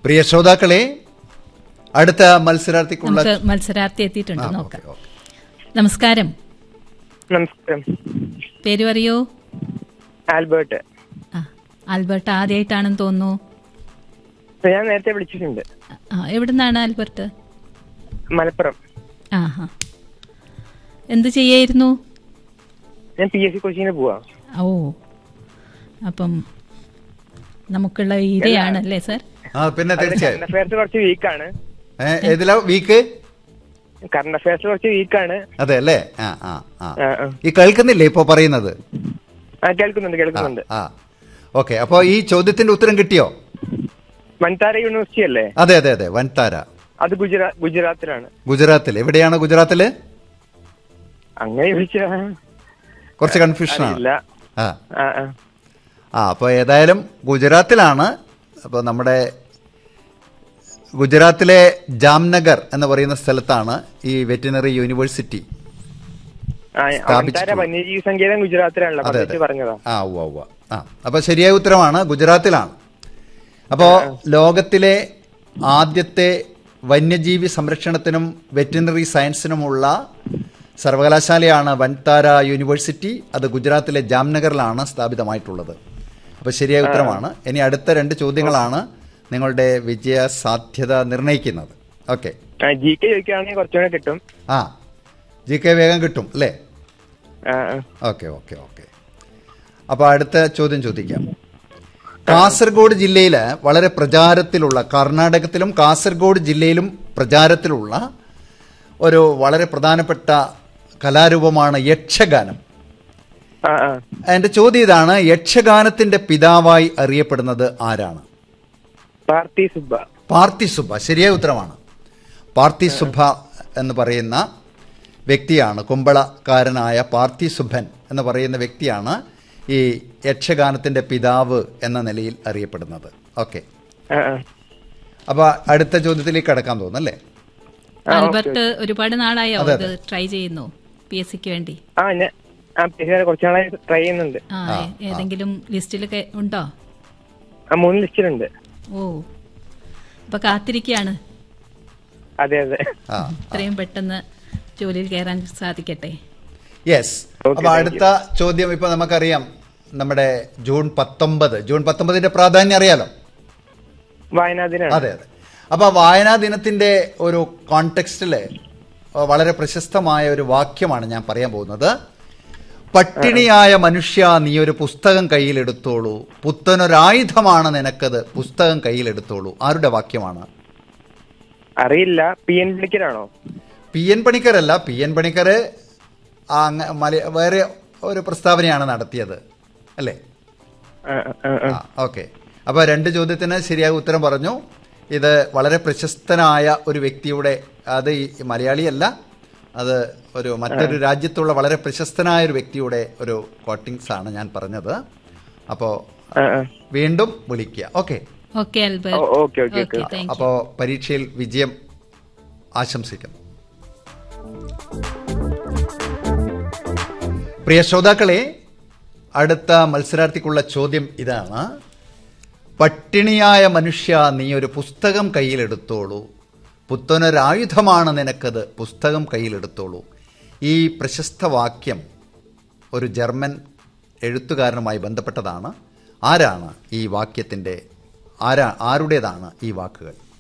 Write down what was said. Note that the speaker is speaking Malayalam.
പ്രിയ ശ്രോതാക്കളെ അടുത്ത മത്സരാർത്ഥിക്കുള്ള നമുക്ക് മത്സരാർത്ഥി എത്തിയിട്ടുണ്ട് ആ, നോക്കാം ഓക്കേ, ഓക്കേ. നമസ്കാരം നമസ്കാരം പേര് പറയൂ ആൽബർട്ട് ആ ആൽബർട്ട് ആദ്യമായിട്ടാണെന്ന് തോന്നുന്നു ഞാൻ നേരത്തെ വിളിച്ചിട്ടുണ്ട് ആ എവിടുന്നാണ് ആൽബർട്ട് മലപ്പുറം ആ ഹാ എന്ത് ചെയ്യായിരുന്നു ഞാൻ പി എസ് സി കോച്ചിങ്ങിന് പോവാ ഓ അപ്പം നമുക്കുള്ള ഇരയാണല്ലേ സർ ആ പിന്നെ തീർച്ചയായും കറണ്ട് അഫയേഴ്സ് കുറച്ച് വീക്കാണ് ഏ, ഏതിലാ വീക്ക് കറണ്ട് അഫയേഴ്സ് കുറച്ച് വീക്കാണ് അതെ അല്ലേ ആ ആ ആ ആ, ആ. ഈ കേൾക്കുന്നില്ലേ ഇപ്പൊ പറയുന്നത് ആ കേൾക്കുന്നുണ്ട് ആ കേൾക്കുന്നുണ്ട് ആ ഓക്കെ അപ്പോ ഈ ചോദ്യത്തിന്റെ ഉത്തരം കിട്ടിയോ മൻതാര യൂണിവേഴ്സിറ്റി അല്ലേ അതെ അതെ അതെ വൻതാര അത് ഗുജറാ ഗുജറാത്തിലാണ് ഗുജറാത്തിൽ എവിടെയാണ് ഗുജറാത്തില് അങ്ങനെ ചോദിച്ചാ കുറച്ച് കൺഫ്യൂഷൻ അറിയില്ല ആണ് ആ ആ ആ ആ അപ്പോൾ ഏതായാലും ഗുജറാത്തിലാണ് അപ്പോൾ നമ്മുടെ ഗുജറാത്തിലെ ജാംനഗർ എന്ന് പറയുന്ന സ്ഥലത്താണ് ഈ വെറ്റിനറി യൂണിവേഴ്സിറ്റി ആ സ്ഥാപിച്ചിട്ടുള്ളത്. മൻതാര വന്യജീവി സങ്കേതം ഗുജറാത്തിലാണല്ലോ അതെ പഠിച്ച് അതെ പറഞ്ഞതാ ആ ഉവ്വ ഉവ്വ ആ അപ്പോൾ ശരിയായ ഉത്തരമാണ് ഗുജറാത്തിലാണ് അപ്പോൾ ലോകത്തിലെ ആദ്യത്തെ വന്യജീവി സംരക്ഷണത്തിനും വെറ്റിനറി സയൻസിനുമുള്ള സർവകലാശാലയാണ് വൻതാര യൂണിവേഴ്സിറ്റി അത് ഗുജറാത്തിലെ ജാംനഗറിലാണ് സ്ഥാപിതമായിട്ടുള്ളത് അപ്പോൾ ശരിയായ ഉത്തരമാണ് ഇനി അടുത്ത രണ്ട് ചോദ്യങ്ങളാണ് നിങ്ങളുടെ വിജയ സാധ്യത നിർണ്ണയിക്കുന്നത് ഓക്കെ ജി കെ ചോദിക്കുകയാണെങ്കിൽ കുറച്ചുകൂടെ കിട്ടും ആ ജി കെ വേഗം കിട്ടും അല്ലേ ആ ആ ഓക്കെ ഓക്കെ ഓക്കെ അപ്പോൾ അടുത്ത ചോദ്യം ചോദിക്കാം കാസർഗോഡ് ജില്ലയിൽ വളരെ പ്രചാരത്തിലുള്ള കർണാടകത്തിലും കാസർഗോഡ് ജില്ലയിലും പ്രചാരത്തിലുള്ള ഒരു വളരെ പ്രധാനപ്പെട്ട കലാരൂപമാണ് യക്ഷഗാനം ആ ആ എൻ്റെ ചോദ്യം ഇതാണ് യക്ഷഗാനത്തിന്റെ പിതാവായി അറിയപ്പെടുന്നത് ആരാണ് പാർത്തി സുബ്ബ പാർത്തി സുബ്ബ ശരിയായ ഉത്തരമാണ് പാർത്തി സുബ്ബ എന്ന് പറയുന്ന വ്യക്തിയാണ് കുമ്പളക്കാരനായ പാർത്തി സുബ്ബൻ എന്ന് പറയുന്ന വ്യക്തിയാണ് ഈ യക്ഷഗാനത്തിന്റെ പിതാവ് എന്ന നിലയിൽ അറിയപ്പെടുന്നത് ഓക്കെ ആ ആ അപ്പൊ അടുത്ത ചോദ്യത്തിലേക്ക് കടക്കാൻ തോന്നുന്നല്ലേ ആ, ആൽബർട്ട് ഒരുപാട് നാളായോ അതെ, ഇത് ട്രൈ ചെയ്യുന്നു പി എസ് സിക്ക് വേണ്ടി ആ ഞാൻ ആ പിന്നെ കുറച്ച് നാളായി ട്രൈ ചെയ്യുന്നുണ്ട് ആ ഏതെങ്കിലും ലിസ്റ്റിൽ ഉണ്ടോ ആ മൂന്ന് ലിസ്റ്റിലുണ്ട് ഓ അപ്പൊ കാത്തിരിക്കുകയാണ് അതെ അതെ ആ ഇത്രയും പെട്ടെന്ന് ജോലിയിൽ കയറാൻ സാധിക്കട്ടെ യെസ് Okay, അപ്പൊ thank അടുത്ത ചോദ്യം ഇപ്പൊ നമുക്കറിയാം നമ്മുടെ ജൂൺ പത്തൊമ്പത് ജൂൺ പത്തൊമ്പതിന്റെ പ്രാധാന്യം അറിയാലോ വായനാദിനാണ് അതെ അതെ അപ്പൊ വായനാ ദിനത്തിന്റെ ഒരു കോണ്ടെക്സ്റ്റില് വളരെ പ്രശസ്തമായ ഒരു വാക്യമാണ് ഞാൻ പറയാൻ പോകുന്നത് പട്ടിണിയായ മനുഷ്യ നീ ഒരു പുസ്തകം കയ്യിലെടുത്തോളൂ പുത്തനൊരായുധമാണ് നിനക്കത് പുസ്തകം കയ്യിലെടുത്തോളൂ ആരുടെ വാക്യമാണ് അറിയില്ല പി എൻ വിളിക്കലാണോ പി എൻ പണിക്കരല്ല പി എൻ പണിക്കർ ആ അങ്ങ- മല- വേറെ ഒരു പ്രസ്താവനയാണ് നടത്തിയത് അല്ലേ ആ, ആ, ആ. ആ ഓക്കെ അപ്പോൾ രണ്ട് ചോദ്യത്തിന് ശരിയായ ഉത്തരം പറഞ്ഞു ഇത് വളരെ പ്രശസ്തനായ ഒരു വ്യക്തിയുടെ അത് ഈ മലയാളിയല്ല അത് ഒരു മറ്റൊരു രാജ്യത്തുള്ള വളരെ പ്രശസ്തനായ ഒരു വ്യക്തിയുടെ ഒരു കോട്ടിങ്സ് ആണ് ഞാൻ പറഞ്ഞത് അപ്പോൾ ആ, ആ. വീണ്ടും വിളിക്കുക ഓക്കെ ഓക്കെ ഓ, Albert okay okay okay okay thank you അപ്പോൾ പരീക്ഷയിൽ വിജയം ആശംസിക്കുന്നു പ്രിയ ശ്രോതാക്കളെ അടുത്ത മത്സരാർത്ഥിക്കുള്ള ചോദ്യം ഇതാണ് പട്ടിണിയായ മനുഷ്യ നീ ഒരു പുസ്തകം കയ്യിലെടുത്തോളൂ പുത്തനൊരായുധമാണ് നിനക്കത് പുസ്തകം കയ്യിലെടുത്തോളൂ ഈ പ്രശസ്ത വാക്യം ഒരു ജർമ്മൻ എഴുത്തുകാരനുമായി ബന്ധപ്പെട്ടതാണ് ആരാണ് ഈ വാക്യത്തിൻ്റെ ആരാ ആരുടേതാണ് ഈ വാക്കുകൾ